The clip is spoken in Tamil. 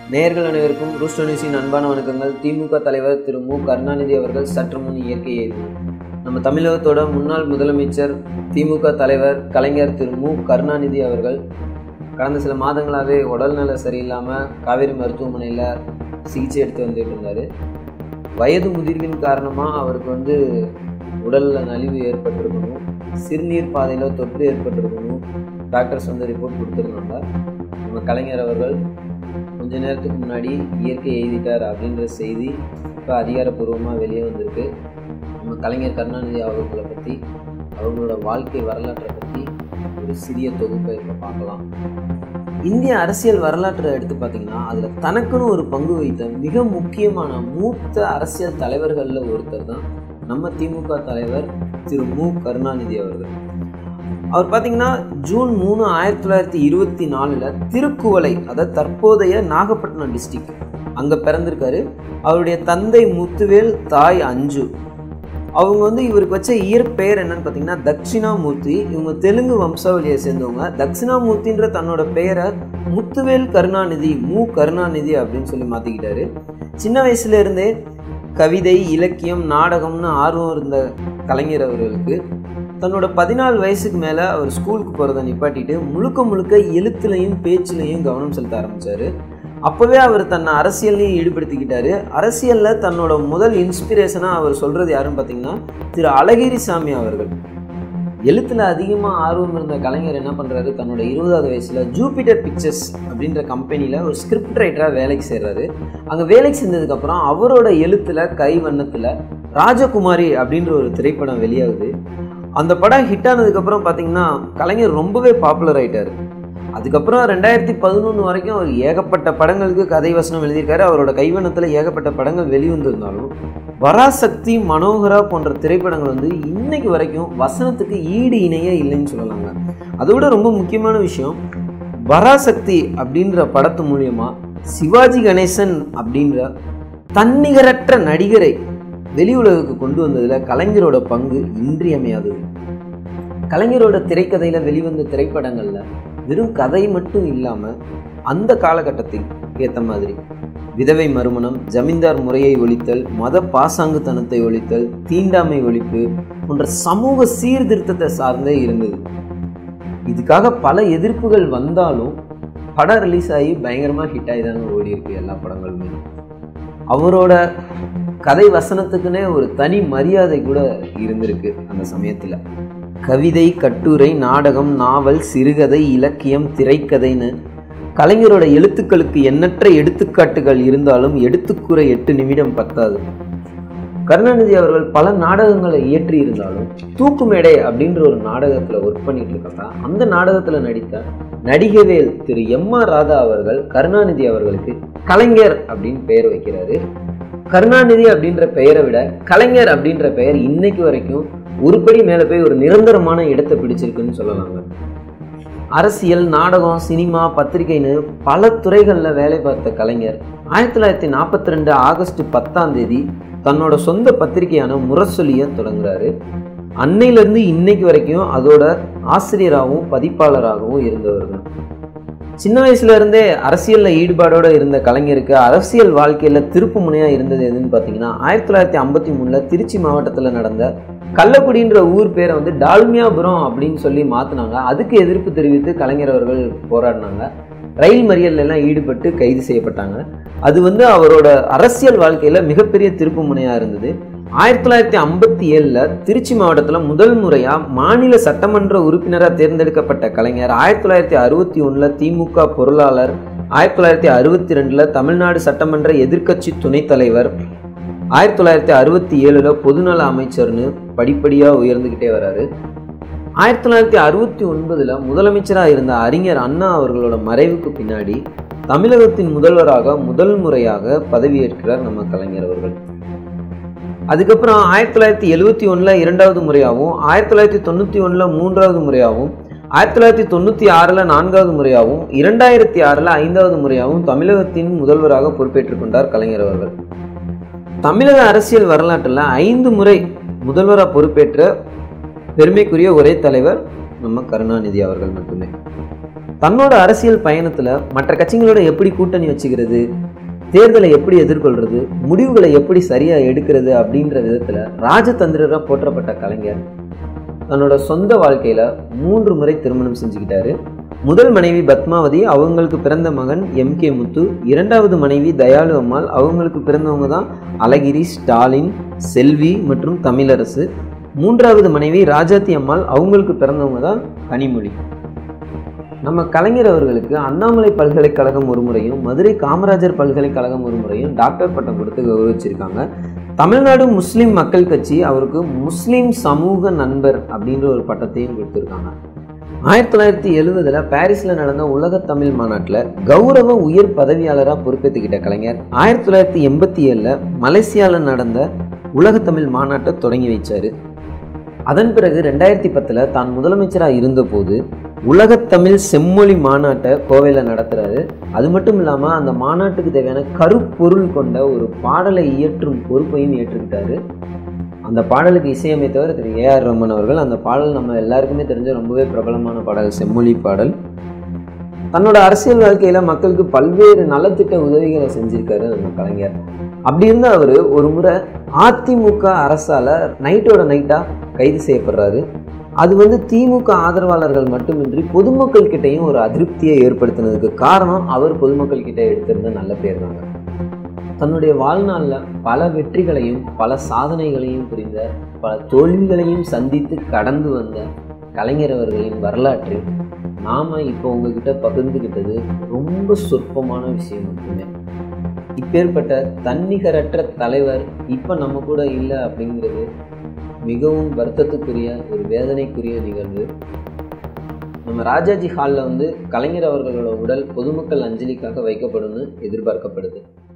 நேயர்கள் அனைவருக்கும் ரூஸ்டோ நியூஸின் அன்பான வணக்கங்கள் திமுக தலைவர் திரு மு கருணாநிதி அவர்கள் சற்று முன் இயற்கை எய்து நம்ம தமிழகத்தோட முன்னாள் முதலமைச்சர் திமுக தலைவர் கலைஞர் திரு மு கருணாநிதி அவர்கள் கடந்த சில மாதங்களாகவே உடல்நல சரியில்லாமல் காவேரி மருத்துவமனையில் சிகிச்சை எடுத்து வந்துட்டு இருந்தார் வயது முதிர்வின் காரணமாக அவருக்கு வந்து உடலில் நலிவு ஏற்பட்டிருக்கணும் சிறுநீர் பாதையில் தொற்று ஏற்பட்டிருக்கணும் டாக்டர்ஸ் வந்து ரிப்போர்ட் கொடுத்துருந்தாங்க நம்ம கலைஞர் அவர்கள் கொஞ்ச நேரத்துக்கு முன்னாடி இயற்கை எழுதிட்டார் அப்படின்ற செய்தி இப்போ அதிகாரப்பூர்வமாக வெளியே வந்திருக்கு நம்ம கலைஞர் கருணாநிதி அவர்களை பற்றி அவங்களோட வாழ்க்கை வரலாற்றை பற்றி ஒரு சிறிய தொகுப்பை இப்போ பார்க்கலாம் இந்திய அரசியல் வரலாற்றை எடுத்து பார்த்தீங்கன்னா அதில் தனக்குன்னு ஒரு பங்கு வைத்த மிக முக்கியமான மூத்த அரசியல் தலைவர்களில் ஒருத்தர் தான் நம்ம திமுக தலைவர் திரு மு கருணாநிதி அவர்கள் அவர் பார்த்தீங்கன்னா ஜூன் மூணு ஆயிரத்தி தொள்ளாயிரத்தி இருபத்தி நாலில் திருக்குவளை அதாவது தற்போதைய நாகப்பட்டினம் டிஸ்ட்ரிக்ட் அங்கே பிறந்திருக்காரு அவருடைய தந்தை முத்துவேல் தாய் அஞ்சு அவங்க வந்து இவருக்கு வச்ச இயற்பெயர் என்னன்னு பார்த்தீங்கன்னா தட்சிணாமூர்த்தி இவங்க தெலுங்கு வம்சாவளியை சேர்ந்தவங்க தட்சிணாமூர்த்தின்ற தன்னோட பெயரை முத்துவேல் கருணாநிதி மு கருணாநிதி அப்படின்னு சொல்லி மாற்றிக்கிட்டாரு சின்ன வயசுல இருந்தே கவிதை இலக்கியம் நாடகம்னு ஆர்வம் இருந்த கலைஞர் அவர்களுக்கு தன்னோட பதினாலு வயசுக்கு மேலே அவர் ஸ்கூலுக்கு போகிறத நிப்பாட்டிட்டு முழுக்க முழுக்க எழுத்துலையும் பேச்சுலையும் கவனம் செலுத்த ஆரம்பித்தார் அப்போவே அவர் தன்னை அரசியல்லையும் ஈடுபடுத்திக்கிட்டாரு அரசியலில் தன்னோட முதல் இன்ஸ்பிரேஷனாக அவர் சொல்கிறது யாருன்னு பார்த்தீங்கன்னா திரு அழகிரி சாமி அவர்கள் எழுத்தில் அதிகமாக ஆர்வம் இருந்த கலைஞர் என்ன பண்ணுறாரு தன்னோட இருபதாவது வயசில் ஜூபிட்டர் பிக்சர்ஸ் அப்படின்ற கம்பெனியில் ஒரு ஸ்கிரிப்ட் ரைட்டராக வேலைக்கு சேர்றாரு அங்கே வேலைக்கு சேர்ந்ததுக்கப்புறம் அவரோட எழுத்தில் கை வண்ணத்தில் ராஜகுமாரி அப்படின்ற ஒரு திரைப்படம் வெளியாகுது அந்த படம் ஹிட் ஆனதுக்கப்புறம் பார்த்தீங்கன்னா கலைஞர் ரொம்பவே பாப்புலர் ஆயிட்டார் அதுக்கப்புறம் ரெண்டாயிரத்தி பதினொன்று வரைக்கும் அவர் ஏகப்பட்ட படங்களுக்கு கதை வசனம் எழுதியிருக்காரு அவரோட கைவண்ணத்தில் ஏகப்பட்ட படங்கள் வெளிவந்திருந்தாலும் பராசக்தி மனோகரா போன்ற திரைப்படங்கள் வந்து இன்னைக்கு வரைக்கும் வசனத்துக்கு ஈடு இணையே இல்லைன்னு சொல்லலாங்க அதோட ரொம்ப முக்கியமான விஷயம் பராசக்தி அப்படின்ற படத்து மூலியமா சிவாஜி கணேசன் அப்படின்ற தன்னிகரற்ற நடிகரை வெளி உலகுக்கு கொண்டு வந்ததில் கலைஞரோட பங்கு இன்றியமையாதது கலைஞரோட திரைக்கதையில் வெளிவந்த திரைப்படங்களில் வெறும் கதை மட்டும் இல்லாமல் அந்த காலகட்டத்தில் ஏற்ற மாதிரி விதவை மறுமணம் ஜமீன்தார் முறையை ஒழித்தல் மத பாசாங்குத்தனத்தை ஒழித்தல் தீண்டாமை ஒழிப்பு போன்ற சமூக சீர்திருத்தத்தை சார்ந்தே இருந்தது இதுக்காக பல எதிர்ப்புகள் வந்தாலும் படம் ரிலீஸ் ஆகி பயங்கரமாக ஹிட் ஆகி தாங்க ஓடி இருக்கு எல்லா படங்களுமே அவரோட கதை வசனத்துக்குன்னே ஒரு தனி மரியாதை கூட இருந்திருக்கு அந்த சமயத்தில் கவிதை கட்டுரை நாடகம் நாவல் சிறுகதை இலக்கியம் திரைக்கதைன்னு கலைஞரோட எழுத்துக்களுக்கு எண்ணற்ற எடுத்துக்காட்டுகள் இருந்தாலும் எடுத்துக்கூற எட்டு நிமிடம் பத்தாது கருணாநிதி அவர்கள் பல நாடகங்களை இயற்றி இருந்தாலும் தூக்கு மேடை அப்படின்ற ஒரு நாடகத்தில் ஒர்க் பண்ணிட்டு இருக்கப்ப அந்த நாடகத்தில் நடித்த நடிகவேல் திரு எம் ஆர் ராதா அவர்கள் கருணாநிதி அவர்களுக்கு கலைஞர் அப்படின்னு பெயர் வைக்கிறாரு கருணாநிதி அப்படின்ற பெயரை விட கலைஞர் அப்படின்ற பெயர் இன்னைக்கு வரைக்கும் உருப்படி மேலே போய் ஒரு நிரந்தரமான இடத்தை பிடிச்சிருக்குன்னு சொல்லலாங்க அரசியல் நாடகம் சினிமா பத்திரிகைன்னு பல துறைகளில் வேலை பார்த்த கலைஞர் ஆயிரத்தி தொள்ளாயிரத்தி நாற்பத்தி ரெண்டு ஆகஸ்ட் பத்தாம் தேதி தன்னோட சொந்த பத்திரிகையான முரசொலியை தொடங்குறாரு அன்னையிலேருந்து இன்னைக்கு வரைக்கும் அதோட ஆசிரியராகவும் பதிப்பாளராகவும் இருந்தவர் தான் சின்ன வயசுல இருந்தே அரசியல்ல ஈடுபாடோட இருந்த கலைஞருக்கு அரசியல் வாழ்க்கையில திருப்பு முனையா இருந்தது எதுன்னு பாத்தீங்கன்னா ஆயிரத்தி தொள்ளாயிரத்தி ஐம்பத்தி மூணுல திருச்சி மாவட்டத்துல நடந்த கள்ளக்குடின்ற ஊர் பேரை வந்து டால்மியாபுரம் அப்படின்னு சொல்லி மாத்தினாங்க அதுக்கு எதிர்ப்பு தெரிவித்து கலைஞர் அவர்கள் போராடினாங்க ரயில் மறியல் எல்லாம் ஈடுபட்டு கைது செய்யப்பட்டாங்க அது வந்து அவரோட அரசியல் வாழ்க்கையில மிகப்பெரிய திருப்பு முனையா இருந்தது ஆயிரத்தி தொள்ளாயிரத்தி ஐம்பத்தி ஏழில் திருச்சி மாவட்டத்தில் முதல் முறையாக மாநில சட்டமன்ற உறுப்பினராக தேர்ந்தெடுக்கப்பட்ட கலைஞர் ஆயிரத்தி தொள்ளாயிரத்தி அறுபத்தி ஒன்றில் திமுக பொருளாளர் ஆயிரத்தி தொள்ளாயிரத்தி அறுபத்தி ரெண்டில் தமிழ்நாடு சட்டமன்ற எதிர்க்கட்சி துணைத் தலைவர் ஆயிரத்தி தொள்ளாயிரத்தி அறுபத்தி ஏழில் பொதுநல அமைச்சர்னு படிப்படியாக உயர்ந்துக்கிட்டே வராரு ஆயிரத்தி தொள்ளாயிரத்தி அறுபத்தி ஒன்பதில் முதலமைச்சராக இருந்த அறிஞர் அண்ணா அவர்களோட மறைவுக்கு பின்னாடி தமிழகத்தின் முதல்வராக முதல் முறையாக பதவியேற்கிறார் நம்ம கலைஞர் அவர்கள் அதுக்கப்புறம் ஆயிரத்தி தொள்ளாயிரத்தி எழுவத்தி ஒன்றில் இரண்டாவது முறையாகவும் ஆயிரத்தி தொள்ளாயிரத்தி தொண்ணூற்றி ஒன்றில் மூன்றாவது முறையாகவும் ஆயிரத்தி தொள்ளாயிரத்தி தொண்ணூற்றி ஆறில் நான்காவது முறையாகவும் இரண்டாயிரத்தி ஆறில் ஐந்தாவது முறையாகவும் தமிழகத்தின் முதல்வராக பொறுப்பேற்றுக் கொண்டார் கலைஞர் அவர்கள் தமிழக அரசியல் வரலாற்றில் ஐந்து முறை முதல்வராக பொறுப்பேற்ற பெருமைக்குரிய ஒரே தலைவர் நம்ம கருணாநிதி அவர்கள் மட்டுமே தன்னோட அரசியல் பயணத்தில் மற்ற கட்சிகளோட எப்படி கூட்டணி வச்சுக்கிறது தேர்தலை எப்படி எதிர்கொள்றது முடிவுகளை எப்படி சரியாக எடுக்கிறது அப்படின்ற விதத்தில் ராஜதந்திரராக போற்றப்பட்ட கலைஞர் தன்னோட சொந்த வாழ்க்கையில் மூன்று முறை திருமணம் செஞ்சுக்கிட்டாரு முதல் மனைவி பத்மாவதி அவங்களுக்கு பிறந்த மகன் எம் கே முத்து இரண்டாவது மனைவி தயாளு அம்மாள் அவங்களுக்கு பிறந்தவங்க தான் அழகிரி ஸ்டாலின் செல்வி மற்றும் தமிழரசு மூன்றாவது மனைவி ராஜாத்தி அம்மாள் அவங்களுக்கு பிறந்தவங்க தான் கனிமொழி நம்ம கலைஞர் அவர்களுக்கு அண்ணாமலை பல்கலைக்கழகம் ஒரு முறையும் மதுரை காமராஜர் பல்கலைக்கழகம் ஒரு முறையும் டாக்டர் பட்டம் கொடுத்து கௌரவிச்சிருக்காங்க தமிழ்நாடு முஸ்லீம் மக்கள் கட்சி அவருக்கு முஸ்லீம் சமூக நண்பர் அப்படின்ற ஒரு பட்டத்தையும் கொடுத்துருக்காங்க ஆயிரத்தி தொள்ளாயிரத்தி எழுவதுல பாரிஸ்ல நடந்த உலக தமிழ் மாநாட்டில் கௌரவ உயர் பதவியாளராக பொறுப்பேற்றுக்கிட்ட கலைஞர் ஆயிரத்தி தொள்ளாயிரத்தி எண்பத்தி ஏழில் மலேசியாவில் நடந்த உலக தமிழ் மாநாட்டை தொடங்கி வைச்சாரு அதன் பிறகு ரெண்டாயிரத்தி பத்தில் தான் முதலமைச்சராக இருந்தபோது உலகத்தமிழ் செம்மொழி மாநாட்டை கோவையில் நடத்துகிறாரு அது மட்டும் இல்லாமல் அந்த மாநாட்டுக்கு தேவையான கருப்பொருள் கொண்ட ஒரு பாடலை இயற்றும் பொறுப்பையும் ஏற்றுக்கிட்டாரு அந்த பாடலுக்கு இசையமைத்தவர் திரு ஏ ஆர் ரமன் அவர்கள் அந்த பாடல் நம்ம எல்லாருக்குமே தெரிஞ்ச ரொம்பவே பிரபலமான பாடல் செம்மொழி பாடல் தன்னோட அரசியல் வாழ்க்கையில் மக்களுக்கு பல்வேறு நலத்திட்ட உதவிகளை செஞ்சிருக்காரு நம்ம கலைஞர் அப்படி இருந்த அவர் ஒரு முறை அதிமுக அரசால் நைட்டோட நைட்டாக கைது செய்யப்படுறாரு அது வந்து திமுக ஆதரவாளர்கள் மட்டுமின்றி பொதுமக்கள் கிட்டையும் ஒரு அதிருப்தியை ஏற்படுத்தினதுக்கு காரணம் அவர் பொதுமக்கள் கிட்ட எடுத்திருந்த நல்ல பேர் தாங்க தன்னுடைய வாழ்நாளில் பல வெற்றிகளையும் பல சாதனைகளையும் புரிந்த பல தோல்விகளையும் சந்தித்து கடந்து வந்த கலைஞர் அவர்களின் வரலாற்றில் நாம் இப்போ உங்ககிட்ட பகிர்ந்துக்கிட்டது ரொம்ப சொற்பமான விஷயம் மட்டுமே இப்பேற்பட்ட தன்னிகரற்ற தலைவர் இப்போ நம்ம கூட இல்லை அப்படிங்கிறது மிகவும் வருத்தத்துக்குரிய ஒரு வேதனைக்குரிய நிகழ்வு நம்ம ராஜாஜி ஹாலில் வந்து கலைஞர் அவர்களோட உடல் பொதுமக்கள் அஞ்சலிக்காக வைக்கப்படும்னு எதிர்பார்க்கப்படுது